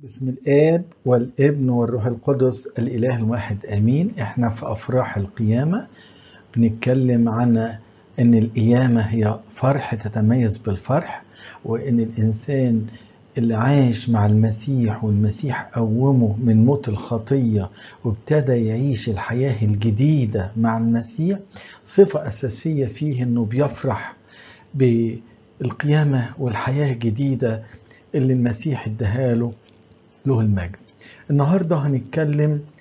بسم الآب والابن والروح القدس الإله الواحد آمين احنا في أفراح القيامة بنتكلم عن أن القيامة هي فرح تتميز بالفرح وأن الإنسان اللي عايش مع المسيح والمسيح قومه من موت الخطية وابتدى يعيش الحياة الجديدة مع المسيح صفة أساسية فيه أنه بيفرح بالقيامة والحياة الجديدة اللي المسيح اداها له له المجد النهاردة هنتكلم